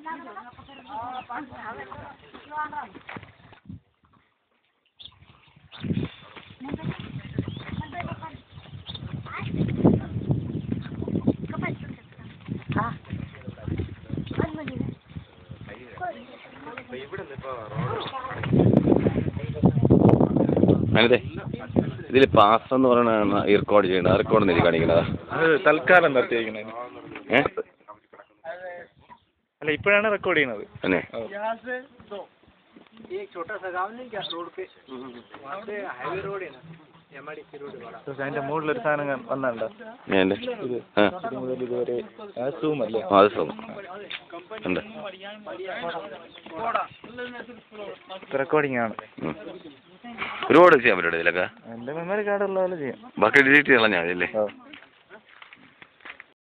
അനത്തെ ഇതിൽ പാസ് എന്ന് പറയുന്ന ഈ റെക്കോർഡ് ചെയ്യണത് റെക്കോർഡ് നീ കാണിക്കണതാ അത് തൽക്കാലം നിർത്തിയിരിക്കുന്നത് ഏ അല്ല ഇപ്പോഴാണ് റെക്കോർഡ് ചെയ്യുന്നത് തന്നെ यहाँ से दो एक छोटा सा गांव नहीं क्या रोड पे वहाँ से हाईवे रोड है ना एम आई डी रोड वाला അതിന്റെ മുകളിലൊരു സാധനം വന്നുണ്ടോ എൻ്റെ ആ ഇത് മുതൽ ഇതുവരെ സൂം അല്ലേ ആ, അത് സുഖം ഉണ്ട് റെക്കോർഡിംഗ് ആണ് ഉം. ഒരുപാട് ചെയ്യാൻ പറ്റുമോ ഇതിലൊക്കെ എൻ്റെ മെമ്മറി കാർഡ് ഉള്ള പോലെ ചെയ്യാം ബാക്കി ഡിലീറ്റ് കളഞ്ഞാൽ മതി അല്ലേ ഓ